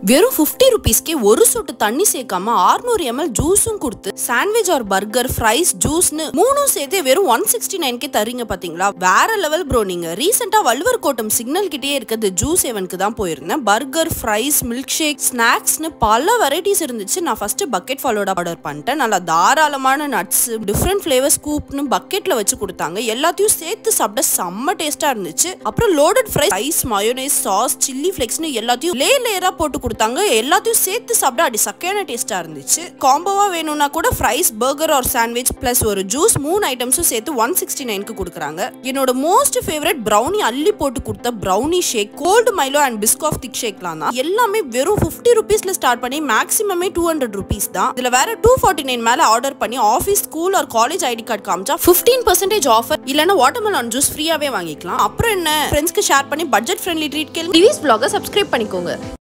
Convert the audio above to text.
வெறும் ஃபிஃப்டி ருபீஸ்க்கே ஒரு சொட்டு தண்ணி சேர்க்காம 600 எம்எல் ஜூஸும் கொடுத்து சாண்ட்விச் ஆர் பர்கர் ஃப்ரைஸ் ஜூஸ்னு மூணும் சேர்த்து வெறும் ஒன் சிக்ஸ்டி நைன்கே தரீங்க பாத்தீங்களா வேற லெவல் ப்ரோ நீங்க ரீசெண்டா வள்ளுவர் கோட்டம் சிக்னல் கிட்டே இருக்கிறது ஜூஸ் எவனுக்கு தான் போயிருந்தேன் பர்கர் ஃப்ரைஸ் மில்க் ஷேக் ஸ்நாக்ஸ்னு பல வெரைட்டிஸ் இருந்துச்சு நான் ஃபர்ஸ்ட் பக்கெட் ஃபாலோட ஆர்டர் பண்ணிட்டேன் நல்லா தாராளமான நட்ஸ் டிஃப்ரெண்ட் ஃபிளேவர்ஸ் கூப்னு பக்கெட்ல வச்சு கொடுத்தாங்க எல்லாத்தையும் சேர்த்து சாப்பிட செம்ம டேஸ்டா இருந்துச்சு அப்புறம் loaded fry rice mayonnaise sauce chilli ஃபிளெக்ஸ்னு எல்லாத்தையும் லே லேயரா போட்டு கொடுத்தாங்க எல்லாத்தையும் சேர்த்து சாப்பிட அடி சக்கையான டேஸ்டா இருந்துச்சு காம்போவா வேணும்னா கூட fries burger or sandwich plus ஒரு ஜூஸ் மூணு ஐட்டம்ஸும் சேர்த்து ஒன் சிக்ஸ்டி நைனுக்கு கொடுக்குறாங்க என்னோட மோஸ்ட் ஃபேவரட் ப்ரௌனி அள்ளி போட்டு கொடுத்த brownie shake cold Milo and Biscoff thick ஷேக்லாம் தான் எல்லாமே வெறும் ஃபிஃப்டி ருபீஸ்ல ஸ்டார்ட் பண்ணி மேக்ஸிமமே டூ ஹண்ட்ரட் ருபீஸ் தான் இதுல வேற டூ ஃபார்ட்டி நைன் மேல ஆர்டர் பண்ணி office school or college ID card காமிச்சா ஃபிஃப்டீன் பர்சன்டேஜ் ஆஃபர் இல்லைன்னா வாட்டர்மெலான் ஜூஸ் ஃப்ரீயாவே வாங்கிக்கலாம் அப்புறம் என்ன ஃப்ரெண்ட்ஸ்க்கு ஷேர் பண்ணி பட்ஜெட் ஃப்ரெண்ட்லி ட்ரீட் கேள்வி டிவிஸ் vlog-அ சப்ஸ்கிரைப் பண்ணிக்கோங்க